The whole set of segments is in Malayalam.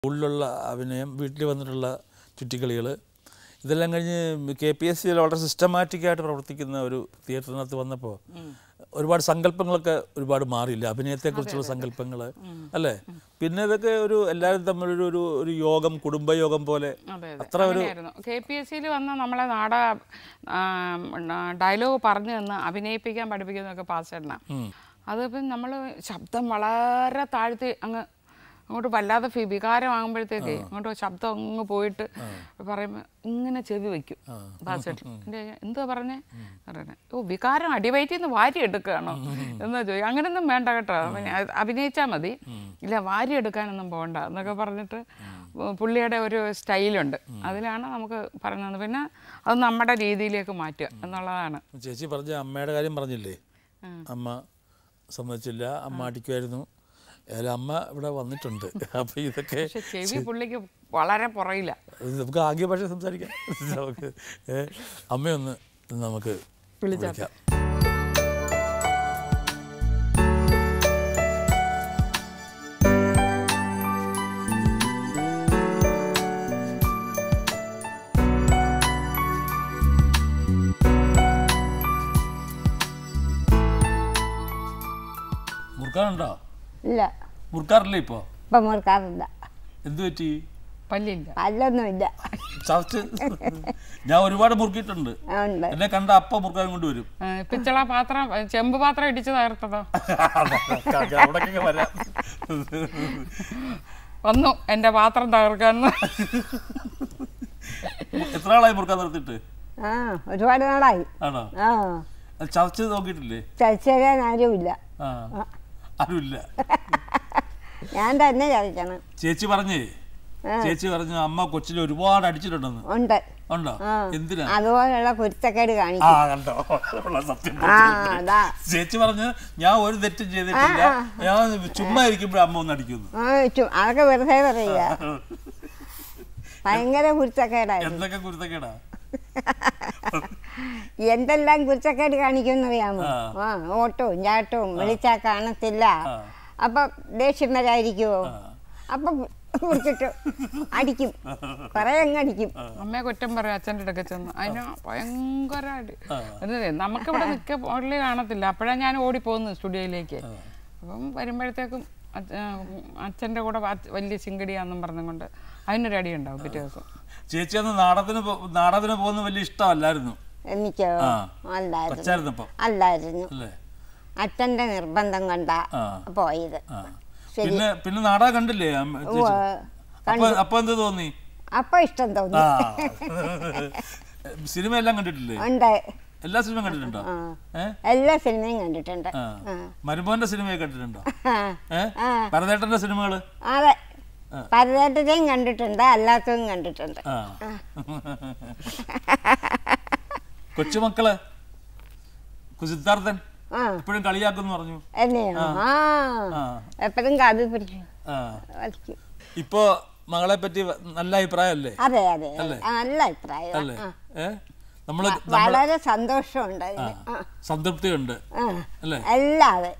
സ്കൂളിലുള്ള അഭിനയം വീട്ടിൽ വന്നിട്ടുള്ള ചുറ്റിക്കളികൾ ഇതെല്ലാം കഴിഞ്ഞ് കെ പി എസ് സിയിൽ വളരെ സിസ്റ്റമാറ്റിക്കായിട്ട് പ്രവർത്തിക്കുന്ന ഒരു തിയേറ്ററിനകത്ത് വന്നപ്പോൾ ഒരുപാട് സങ്കല്പങ്ങളൊക്കെ ഒരുപാട് മാറിയില്ല അഭിനയത്തെക്കുറിച്ചുള്ള സങ്കല്പങ്ങൾ അല്ലേ പിന്നെ ഇതൊക്കെ ഒരു എല്ലാവരും തമ്മിലൊരു ഒരു ഒരു യോഗം കുടുംബയോഗം പോലെ അതെ അതെ അത്ര ഒരു അങ്ങനെയായിരുന്നു കെ പി എസ് സിയിൽ വന്ന നമ്മളെ നാടക ഡയലോഗ് പറഞ്ഞു തന്ന് അഭിനയിപ്പിക്കാൻ പഠിപ്പിക്കുന്നതൊക്കെ പാസ്സേട്ടനാ അതിപ്പം നമ്മൾ ശബ്ദം വളരെ താഴ്ത്തി അങ്ങ് അങ്ങോട്ട് വല്ലാതെ ഫി വികാരമാകുമ്പോഴത്തേക്ക് അങ്ങോട്ട് ശബ്ദം അങ്ങ് പോയിട്ട് പറയുമ്പോൾ ഇങ്ങനെ ചെവി വയ്ക്കും പാസ്സേട്ടൻ എൻ്റെ എന്തുവാ പറഞ്ഞേ പറഞ്ഞേ ഓ വികാരം അടിവയറ്റിൽ നിന്ന് വാരി എടുക്കുകയാണോ എന്നാ ചോദിക്കും അങ്ങനെയൊന്നും വേണ്ട കേട്ടോ അഭിനയിച്ചാൽ മതി ഇല്ല വാരി എടുക്കാനൊന്നും പോകണ്ട എന്നൊക്കെ പറഞ്ഞിട്ട് പുള്ളിയുടെ ഒരു സ്റ്റൈലുണ്ട് അതിലാണ് നമുക്ക് പറഞ്ഞത് പിന്നെ അത് നമ്മുടെ രീതിയിലേക്ക് മാറ്റുക എന്നുള്ളതാണ് ചേച്ചി പറഞ്ഞ അമ്മയുടെ കാര്യം പറഞ്ഞില്ലേ അമ്മ സമ്മതിച്ചില്ല അമ്മ അടിക്കുമായിരുന്നു ഏതായാലും അമ്മ ഇവിടെ വന്നിട്ടുണ്ട് അപ്പോൾ ഇതൊക്കെ പക്ഷെ ചെവി പുള്ളിക്ക് വളരെ പുറയില്ല ഇത് നമുക്ക് ആംഗ്യ ഭാഷ സംസാരിക്കാം നമുക്ക് ഏ, അമ്മയൊന്ന് നമുക്ക് വിളിക്കാം മുറുക്കാറുണ്ടോ ഇല്ല മുറുക്കാറില്ലേ ഇപ്പോൾ ഇപ്പം മുറുക്കാറില്ല എന്ത് പറ്റി പല്ലില്ല പല്ലൊന്നുമില്ല ചവച്ച് ഞാൻ ഒരുപാട് മുറുക്കിയിട്ടുണ്ട് ഉണ്ട് എന്നെ കണ്ട അപ്പ മുറുക്കാൻ കൊണ്ടുവരും ഏ, പിച്ചള പാത്രം ഏ, ചെമ്പ് പാത്രം ഇടിച്ച് തകർത്തതോ അവിടേക്കൊക്കെ വരാം വന്നു എൻ്റെ പാത്രം തകർക്കാന്ന് എത്ര നാളായി മുറുക്കാൻ നിർത്തിയിട്ട് ആ ഒരുപാട് നാളായി ആണോ ആ അത് ചവച്ച് നോക്കിയിട്ടില്ലേ ചതിച്ചേരാൻ ആരുമില്ല ആ ആരുമില്ല ഞാൻ തന്നെ ചതിക്കണം ചേച്ചി പറഞ്ഞേ ചേച്ചി പറഞ്ഞു അമ്മ കൊച്ചിൽ ഒരുപാട് അടിച്ചിട്ടുണ്ടെന്ന് ഉണ്ട് ഉണ്ടോ ആ എന്തിനാ അതുപോലുള്ള കുരുത്തക്കേട് ആ കാണിക്കും കണ്ടോ ഉള്ള സത്യം ആ അതാ ചേച്ചി പറഞ്ഞു ഞാൻ ഒരു തെറ്റും ചെയ്തിട്ടില്ല ഞാൻ ചുമ്മാ ഇരിക്കുമ്പോഴേ അമ്മ ഒന്ന് അടിക്കുന്നു ആ ചു- അതൊക്കെ വെറുതെ പറയുക ഭയങ്കര കുരുത്തക്കേടായിരുന്നു എന്തൊക്കെ കുരുത്തക്കേടാ എന്തെല്ലാം കുരുത്തക്കേട് കാണിക്കുമെന്നറിയാമോ ആ. ആ ഓട്ടവും ചാട്ടവും വിളിച്ചാൽ കാണത്തില്ല ആ. അപ്പൊ ദേഷ്യം വരാതിരിക്കുവോ അപ്പൊ കുറിച്ചിട്ട് അടിക്കും കുറെ അങ്ങ് അടിക്കും അമ്മയെ കുറ്റം പറയും അച്ഛൻ്റെ അടുക്ക ചെന്ന് അതിന് ഭയങ്കര അടി എന്നിട്ട് നമുക്കിവിടെ നിൽക്ക പുള്ളി കാണത്തില്ല അപ്പോഴാണ് ഞാൻ ഓടിപ്പോകുന്നു സ്റ്റുഡിയോയിലേക്ക് അപ്പം വരുമ്പോഴത്തേക്കും അച്ഛൻ്റെ കൂടെ അച്ഛ- വലിയ ചിങ്കടിയാന്നും പറഞ്ഞുകൊണ്ട് അതിനൊരു അടി ഉണ്ടാവും പിറ്റേ ദിവസം ചേച്ചി അന്ന് നാടകത്തിന് പോ- നാടകത്തിന് പോകുന്ന വലിയ ഇഷ്ടമല്ലായിരുന്നു എനിക്കോ ആ. അല്ലായിരുന്നു കൊച്ചായിരുന്നപ്പം അല്ലായിരുന്നു അല്ലേ അച്ഛന്റെ നിർബന്ധം കൊണ്ടാ ആ. പോയത് ആ പിന്നെ പിന്നെ നാടകം കണ്ടില്ലേ അമ്മ ചേച്ചി? ഉവ്വ്. അപ്പൊ അപ്പൊ എന്ത് തോന്നി അപ്പൊ ഇഷ്ടം തോന്നി ആ സിനിമ എല്ലാം കണ്ടിട്ടില്ലേ ഉണ്ട് എല്ലാ സിനിമയും കണ്ടിട്ടുണ്ടോ ആ. ഏ എല്ലാ സിനിമയും കണ്ടിട്ടുണ്ട് ആ ആ. മരുമോന്റെ സിനിമയൊക്കെ കണ്ടിട്ടുണ്ടോ ആ. ഏ ആ. ഭരതേട്ടന്റെ സിനിമകള് അതെ പരതേട്ടത്തെയും കണ്ടിട്ടുണ്ട് അല്ലാത്തതും കണ്ടിട്ടുണ്ട് ആ കൊച്ചുമക്കള് സിദ്ധാർത്ഥൻ ആ എപ്പോഴും കളിയാക്കുന്നു പറഞ്ഞു എന്നെയോ ആ ആ. എപ്പോഴും കാതിൽ പിടിച്ചു ആ വലിക്കും ഇപ്പോ മകളെ പറ്റി വ- നല്ല അഭിപ്രായമല്ലേ അതെ അതെ അതെ. അല്ലേ? ആ, നല്ല അഭിപ്രായം അല്ലേ ആ. ഏ നമ്മള് വളരെ സന്തോഷമുണ്ട് അതിന് ആ. സംതൃപ്തിയുണ്ട് ആ. അല്ലേ അല്ലാതെ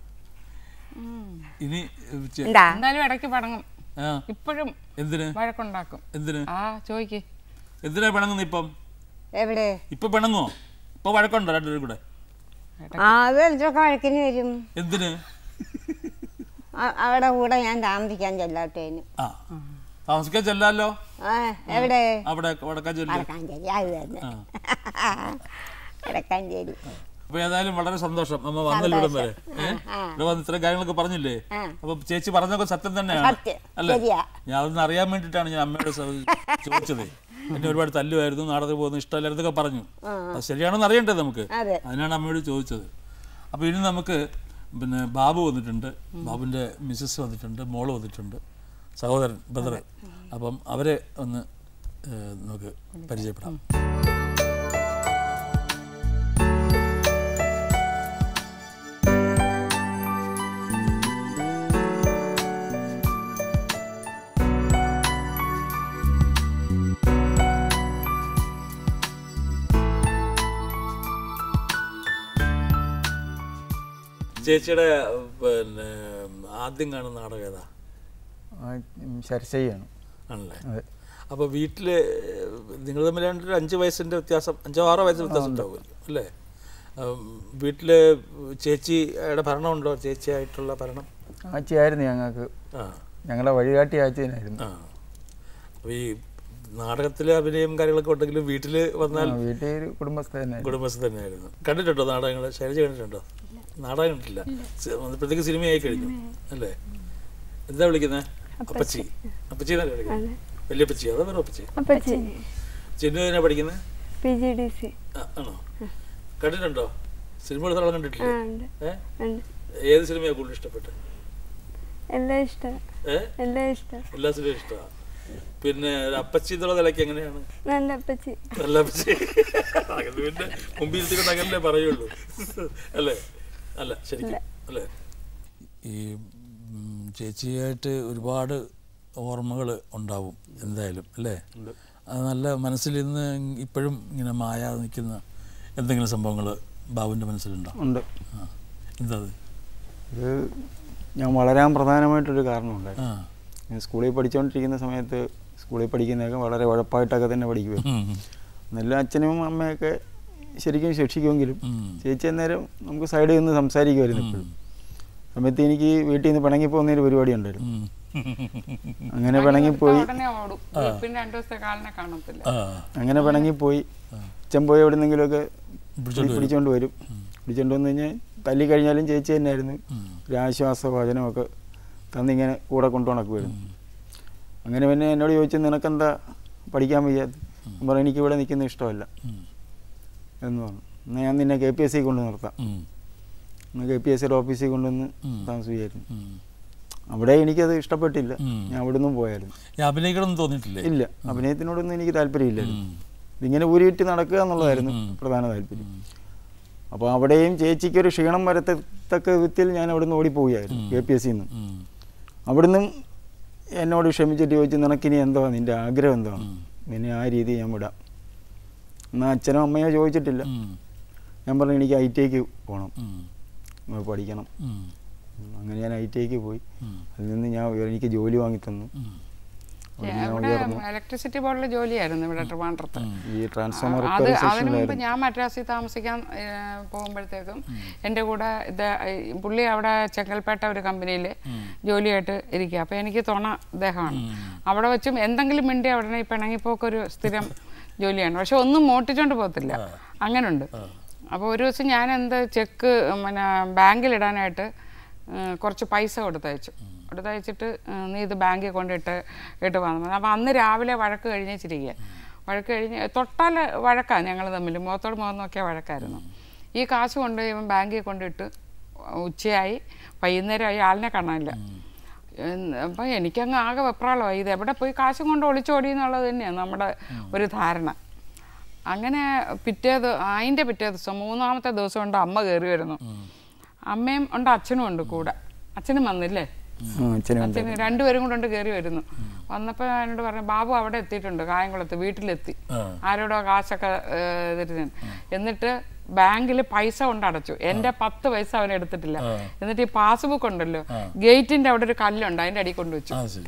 ഇനി ചെ- എന്താ എന്തായാലും ഇടയ്ക്ക് പടങ്ങും ആ, ഇപ്പോഴും എന്തിന് വഴക്കുണ്ടാക്കും എന്തിന് ആ ചോദിക്ക് എന്തിനാ പിണങ്ങുന്നു ഇപ്പം എവിടെ ഇപ്പൊ പിണങ്ങോ ഇപ്പൊ വഴക്കുണ്ടോ രണ്ടുപേരും കൂടെ ആ അത് എന്തൊക്കെ വഴക്കിന് വരും എന്തിന് ആ- അവിടെ കൂടെ ഞാൻ താമസിക്കാൻ ചെല്ലാത്തതിന് ആ താമസിക്കാൻ ചെല്ലാലോ ആ എവിടെ അവിടെ വടക്കാൻ ചെല്ലു വടക്കാഞ്ചേരി അത് തന്നെ വടക്കാഞ്ചേരി അപ്പൊ ഏതായാലും വളരെ സന്തോഷം അമ്മ വന്നല്ലോ ഇവിടം വരെ ഏ? ഇവിടെ വന്ന് ഇത്രയും കാര്യങ്ങളൊക്കെ പറഞ്ഞില്ലേ ആ. അപ്പൊ ചേച്ചി പറഞ്ഞൊക്കെ സത്യം തന്നെയാണ് സത്യം. അല്ലേ ശരിയാ. ഞാൻ അതൊന്ന് അറിയാൻ വേണ്ടിയിട്ടാണ് ഞാൻ അമ്മയോട് സ- ചോദിച്ചത് എന്നെ ഒരുപാട് തല്ലുമായിരുന്നു നാടകത്തിൽ പോകുന്ന ഇഷ്ടമല്ലായിരുന്നൊക്കെ പറഞ്ഞു അത് ശരിയാണെന്ന് അറിയണ്ടേ നമുക്ക് അതെ അതിനാണ് അമ്മയോട് ചോദിച്ചത് അപ്പോൾ ഇനി നമുക്ക് പിന്നെ ബാബു വന്നിട്ടുണ്ട് ബാബുവിൻ്റെ മിസ്സസ് വന്നിട്ടുണ്ട് മോള് വന്നിട്ടുണ്ട് സഹോദരൻ ബ്രദർ അപ്പം അവരെ ഒന്ന് ഏഹ്, നമുക്ക് പരിചയപ്പെടാം ചേച്ചിയുടെ പിന്നെ ആദ്യം കാണുന്ന നാടകം ഏതാ ആ ശരശയ്യാണ് ആണല്ലേ അതെ അപ്പോൾ വീട്ടിൽ നിങ്ങൾ തമ്മിലാണ്ട് ഒരു അഞ്ച് വയസ്സിൻ്റെ വ്യത്യാസം അഞ്ചോ ആറോ വയസ്സിന് വ്യത്യാസം ഉണ്ടാവുമല്ലോ അല്ലേ വീട്ടിൽ ചേച്ചിയുടെ ഭരണമുണ്ടോ ചേച്ചിയായിട്ടുള്ള ഭരണം ആച്ചിയായിരുന്നു ഞങ്ങൾക്ക് ആ ഞങ്ങളെ വഴികാട്ടി ആച്ചിനായിരുന്നു ആ അപ്പോൾ ഈ നാടകത്തിലെ അഭിനയം കാര്യങ്ങളൊക്കെ ഉണ്ടെങ്കിലും വീട്ടിൽ വന്നാൽ ആ, വീട്ടിൽ ഒരു കുടുംബസ്ഥ തന്നെയായിരുന്നു കുടുംബസ്ഥ തന്നെയായിരുന്നു കണ്ടിട്ടുണ്ടോ നാടകങ്ങൾ ശൈലജ കണ്ടിട്ടുണ്ടോ നാടകം കണ്ടിട്ടില്ല സി- വന്നപ്പോഴത്തേക്ക് സിനിമയായി കഴിഞ്ഞു അല്ലേ എന്താ വിളിക്കുന്നത് അപ്പച്ചി അപ്പച്ചി എന്നല്ലേ വിളിക്കുന്നത് വലിയപ്പച്ചി അതോ വെറും അപ്പച്ചി അപ്പച്ചി ചിന്നു എന്നാ പഠിക്കുന്നത് പി ജി ഡി സി ആ, ആണോ കണ്ടിട്ടുണ്ടോ സിനിമ എടുത്തോളം ആ കണ്ടിട്ടില്ലേ ഉണ്ട് ഏ ഉണ്ട് ഏത് സിനിമയാണ് കൂടുതൽ ഇഷ്ടപ്പെട്ടത് എല്ലാം ഇഷ്ടം ഏ എല്ലാം ഇഷ്ടം എല്ലാ സിനിമയും ഇഷ്ടമാണ് പിന്നെ ഒരു അപ്പച്ചി എന്നുള്ള നിലയ്ക്ക് എങ്ങനെയാണ് നല്ല അപ്പച്ചി നല്ല അപ്പച്ചി അത് പിന്നെ മുമ്പിൽ ഇരുത്തിക്കൊണ്ട് അങ്ങനല്ലേ പറയുള്ളൂ അല്ലേ അല്ല ശരിക്കും അല്ലേ ഈ ഉം, ചേച്ചിയായിട്ട് ഒരുപാട് ഓർമ്മകൾ ഉണ്ടാവും എന്തായാലും അല്ലേ അത് നല്ല മനസ്സിൽ ഇന്ന് ഇപ്പോഴും ഇങ്ങനെ മായാതെ നിൽക്കുന്ന എന്തെങ്കിലും സംഭവങ്ങൾ ബാബുവിൻ്റെ മനസ്സിലുണ്ടോ ഉണ്ട് ആ എന്താ അത് ഇത് ഞാൻ വളരാൻ പ്രധാനമായിട്ടൊരു കാരണമുണ്ടായിരുന്നു ആ ഞാൻ സ്കൂളിൽ പഠിച്ചുകൊണ്ടിരിക്കുന്ന സമയത്ത് സ്കൂളിൽ പഠിക്കുന്നതൊക്കെ വളരെ ഉഴപ്പായിട്ടൊക്കെ തന്നെ പഠിക്കുമായിരുന്നു ഉം, നല്ല അച്ഛനും അമ്മയൊക്കെ ശരിക്കും ശിക്ഷിക്കുമെങ്കിലും ഉം. ചേച്ചി അന്നേരം നമുക്ക് സൈഡിൽ നിന്ന് സംസാരിക്കുമായിരുന്നു എപ്പോഴും സമയത്ത് എനിക്ക് വീട്ടിൽ നിന്ന് പിണങ്ങി പോകുന്നൊരു പരിപാടി ഉണ്ടായിരുന്നു ഉം. അങ്ങനെ പിണങ്ങിപ്പോയി ഉടനെ ഓടും പിന്നെ രണ്ടു ദിവസത്തെ കാലിനെ കാണത്തില്ല ആ അങ്ങനെ പിണങ്ങിപ്പോയി അച്ഛൻ പോയി എവിടെ നിന്നെങ്കിലുമൊക്കെ പിടിച്ചോണ്ട് വരും. പിടിച്ചോണ്ട് വരും പിടിച്ചോണ്ട് വന്നു കഴിഞ്ഞാൽ തല്ലി കഴിഞ്ഞാലും ചേച്ചി തന്നെയായിരുന്നു ഉം. ഒരു ആശ്വാസ വചനമൊക്കെ തന്നിങ്ങനെ കൂടെ കൊണ്ടു നടക്കുമായിരുന്നു അങ്ങനെ പിന്നെ എന്നോട് ചോദിച്ചു നിനക്കെന്താ പഠിക്കാൻ വയ്യാത്ത ഞാൻ പറഞ്ഞു എനിക്ക് ഇവിടെ നിൽക്കുന്ന ഇഷ്ടമല്ല ഉം. എന്ന് പറഞ്ഞു എന്നാൽ ഞാൻ നിന്നെ കെ പി എസ് സി കൊണ്ട് നിർത്താം ഉം. എന്നാൽ കെ പി എസ് സിയുടെ ഓഫീസിൽ കൊണ്ടുവന്ന് ഉം. താമസിക്കുകയായിരുന്നു ഉം. അവിടെ എനിക്കത് ഇഷ്ടപ്പെട്ടില്ല ഉം. ഞാൻ അവിടെ നിന്നും പോയായിരുന്നു ഈ അഭിനയിക്കണമെന്ന് തോന്നിയിട്ടില്ലേ ഇല്ല അഭിനയത്തിനോടൊന്നും എനിക്ക് താല്പര്യമില്ലായിരുന്നു ഉം. ഇതിങ്ങനെ ഊരിവിറ്റ് നടക്കുക എന്നുള്ളതായിരുന്നു ഉം. പ്രധാന താല്പര്യം അപ്പോൾ അവിടെയും ചേച്ചിക്ക് ഒരു ക്ഷീണം വരത്തക്ക വിധത്തിൽ ഞാൻ അവിടുന്ന് ഓടിപ്പോവുകയായിരുന്നു കെ പി എസ് സിന്ന് ഉം. അവിടുന്നും എന്നോട് ക്ഷമിച്ചിട്ട് ചോദിച്ചു നിനക്കിനി എന്തോ നിൻ്റെ ആഗ്രഹം എന്താണ് ഉം. നിന്നെ ആ രീതി ഞാൻ വിടാം എന്നാൽ അച്ഛനോ അമ്മയോ ചോദിച്ചിട്ടില്ല ഉം. ഞാൻ പറഞ്ഞു എനിക്ക് ഐ ടി ഐക്ക് പോകണം ഉം. ഒന്ന് പഠിക്കണം ഉം. അങ്ങനെ ഞാൻ ഐ ടി ഐക്ക് പോയി ഉം. അതിൽ നിന്ന് ഞാൻ ഉയർ- എനിക്ക് ജോലി വാങ്ങി തന്നു ഉം. അവിടെ ഞാൻ ഇവിടെ ഉയർന്നു ഇലക്ട്രിസിറ്റി ബോർഡിലെ ജോലിയായിരുന്നു ഇവിടെ ട്രിവാൻഡ്രത്ത് ഈ ട്രാൻസ്ഫോമർ അത് അതിനു മുമ്പ് റിപ്പയറേഷനിലായിരുന്നു ഞാൻ മദ്രാസിൽ താമസിക്കാൻ ഏ, പോകുമ്പോഴത്തേക്കും എൻ്റെ കൂടെ ഇത് ഈ പുള്ളി അവിടെ ചെങ്കൽപ്പേട്ട ഒരു കമ്പനിയിൽ ജോലിയായിട്ട് ഇരിക്കുക അപ്പോൾ എനിക്ക് തുണ അദ്ദേഹമാണ് അവിടെ വെച്ചും എന്തെങ്കിലും മിണ്ടി അവിടെ ഈ പിണങ്ങിപ്പോക്കൊരു സ്ഥിരം ജോലിയാണ് പക്ഷെ ഒന്നും മോട്ടിച്ചോണ്ട് പോകത്തില്ല അങ്ങനുണ്ട് അപ്പോൾ ഒരു ദിവസം ഞാൻ എന്ത് ചെക്ക് പിന്നെ ബാങ്കിലിടാനായിട്ട് ഏ, കുറച്ച് പൈസ കൊടുത്തയച്ചു കൊടുത്തയച്ചിട്ട് ഏ, നീ ഇത് ബാങ്കിൽ കൊണ്ടിട്ട് ഇട്ട് വന്നു അപ്പോൾ അന്ന് രാവിലെ വഴക്ക് കഴിഞ്ഞിരിക്കുക വഴക്ക് കഴിഞ്ഞ് തൊട്ടാൽ വഴക്കാണ് ഞങ്ങൾ തമ്മിൽ മുഖത്തോട് മുഖം നോക്കിയ വഴക്കായിരുന്നു ഈ കാശ് കൊണ്ട് ഇവൻ ബാങ്കിൽ കൊണ്ടിട്ട് ഉച്ചയായി വൈകുന്നേരമായി ആളിനെ കാണാനില്ല എന്ന് അപ്പം എനിക്കങ്ങ് ആകെ വെപ്രാളമായി ഇത് എവിടെ പോയി കാശും കൊണ്ട് ഒളിച്ചോടി എന്നുള്ളത് തന്നെയാണ് നമ്മുടെ ഒരു ധാരണ അങ്ങനെ പിറ്റേ ദി- അതിൻ്റെ പിറ്റേ ദിവസം മൂന്നാമത്തെ ദിവസം കൊണ്ട് അമ്മ കയറി വരുന്നു അമ്മയും ഉണ്ട് അച്ഛനും ഉണ്ട് കൂടെ അച്ഛനും വന്നില്ലേ ആ, അച്ഛനും ഉണ്ട് അച്ഛന് രണ്ടുപേരും കൂടെ ഉണ്ട് കയറി വരുന്നു വന്നപ്പോൾ എന്നോട് പറഞ്ഞു ബാബു അവിടെ എത്തിയിട്ടുണ്ട് കായംകുളത്ത് വീട്ടിലെത്തി ആ. ആരോടോ കാശൊക്കെ ഏഹ്, ഇതിട്ട് എന്നിട്ട് ബാങ്കിൽ പൈസ കൊണ്ട് അടച്ചു എൻ്റെ പത്ത് പൈസ അവൻ എടുത്തിട്ടില്ല എന്നിട്ട് ഈ പാസ്ബുക്ക് ഉണ്ടല്ലോ ഗേറ്റിന്റെ അവിടെ ഒരു കല്ലുണ്ട് അതിന്റെ അടി കൊണ്ടുവച്ചു ആ ശരി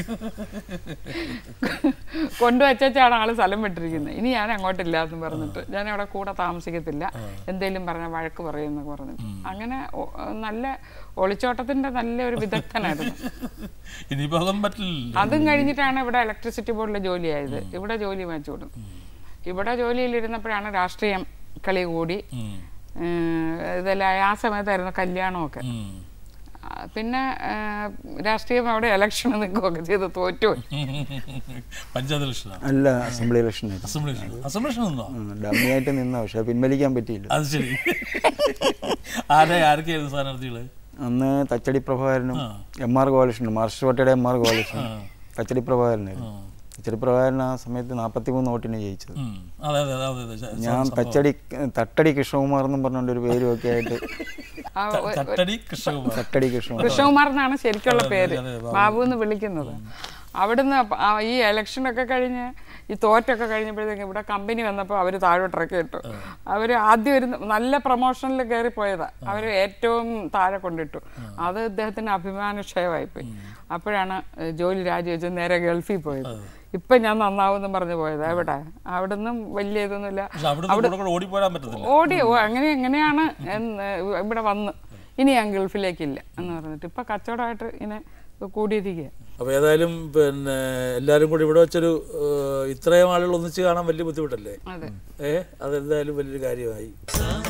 കൊണ്ടുവച്ചാണ് ആള് സ്ഥലം വിട്ടിരിക്കുന്നത് ഇനി ഞാൻ അങ്ങോട്ടില്ല എന്ന് പറഞ്ഞിട്ട് ഞാൻ അവിടെ കൂടെ താമസിക്കത്തില്ല എന്തേലും പറഞ്ഞ വഴക്ക് പറയുമെന്ന് പറഞ്ഞിട്ട് അങ്ങനെ ഒ- നല്ല ഒളിച്ചോട്ടത്തിന്റെ നല്ല ഒരു വിദഗ്ധനായിരുന്നു ഇനിയിപ്പോൾ അതൊന്നും പറ്റില്ല അതും കഴിഞ്ഞിട്ടാണ് ഇവിടെ ഇലക്ട്രിസിറ്റി ബോർഡിലെ ജോലിയായത് ഇവിടെ ജോലി വാങ്ങിച്ചു കൊടുത്തു ഇവിടെ ജോലിയിലിരുന്നപ്പോഴാണ് രാഷ്ട്രീയം കളി കൂടി ഉം. ഏഹ് ഇതെല്ലാം ആ സമയത്തായിരുന്നു കല്യാണമൊക്കെ ഉം. ആ, പിന്നെ ഏഹ് രാഷ്ട്രീയം അവിടെ ഇലക്ഷൻ നിൽക്കുകയൊക്കെ ചെയ്ത് തോറ്റുപോയി പഞ്ചായത്ത് ഇലക്ഷനാണ് അല്ല അസംബ്ലി ഇലക്ഷൻ ആയിരുന്നു അസംബ്ലി ഇലക്ഷൻ അസംബ്ലി ഇലക്ഷൻ നിന്നോ ഡമ്മിയായിട്ട് നിന്ന പക്ഷെ പിൻവലിക്കാൻ പറ്റിയില്ല അത് ശരി ആരെ ആരൊക്കെയായിരുന്നു സ്ഥാനാർത്ഥികള് അന്ന് തച്ചടി പ്രഭാകരനും ആ. എം ആർ ഗോപാലകൃഷ്ണൻ മാർക്സിസ്റ്റ് പാർട്ടിയുടെ എം ആർ ഗോപാലകൃഷ്ണൻ തച്ചടി പ്രഭാകരനായിരുന്നു തച്ചടി പ്രഭാകരൻ ആ സമയത്ത് നാൽപ്പത്തി മൂന്ന് വോട്ടിന് ജയിച്ചത് ഉം. അതെ അതെ അതെ അതെ അതെ ഞാൻ സംഭവം. തച്ചടി തട്ടടി കൃഷ്ണകുമാർ എന്നും പറഞ്ഞുകൊണ്ട് ഒരു പേരും ഒക്കെ ആയിട്ട് ആ, ത- ഒ- തട്ടടി കൃഷ്ണകുമാർ തട്ടടി കൃഷ്ണകുമാർ കൃഷ്ണകുമാർ എന്നാണ് ശരിക്കുള്ള അതെ, പേര് അതെ, ബാബു എന്ന് വിളിക്കുന്നത് അവിടുന്ന് പ- ആ ഈ ഇലക്ഷനൊക്കെ കഴിഞ്ഞ് ഈ തോറ്റൊക്കെ കഴിഞ്ഞപ്പോഴത്തേക്കും ഇവിടെ കമ്പനി വന്നപ്പോൾ അവർ താഴോട്ടിറക്കി ഇട്ടു അവർ ആദ്യം ഒരു നല്ല പ്രൊമോഷനിൽ കയറി പോയതാ അവർ ഏറ്റവും താഴെ കൊണ്ടിട്ടു അത് ഇദ്ദേഹത്തിന് അഭിമാനക്ഷയമായിപ്പോയി അപ്പോഴാണ് ഏഹ്, ജോലി രാജിവെച്ച് നേരെ ഗൾഫിൽ പോയത് ഇപ്പം ഞാൻ നന്നാവുമെന്ന് പറഞ്ഞു പോയത് എവിടെ അവിടെ നിന്നും വലിയ ഇതൊന്നുമില്ല പക്ഷെ അവിടെ കൂടെ കൂടെ ഓടിപ്പോരാൻ പറ്റത്തില്ല ഓടി ഓ, അങ്ങനെ എങ്ങനെയാണ് എന്ന് ഇവിടെ വന്ന് ഇനി ഞാൻ ഗൾഫിലേക്കില്ല എന്ന് പറഞ്ഞിട്ട് ഇപ്പം കച്ചവടമായിട്ട് ഇങ്ങനെ കൂടിയിരിക്കുക അപ്പോൾ ഏതായാലും പിന്നെ എല്ലാവരും കൂടി ഇവിടെ വെച്ചൊരു ഏഹ്, ഇത്രയും ആളുകൾ ഒന്നിച്ച് കാണാൻ വലിയ ബുദ്ധിമുട്ടല്ലേ അതെ ഏ അതെന്തായാലും വലിയൊരു കാര്യമായി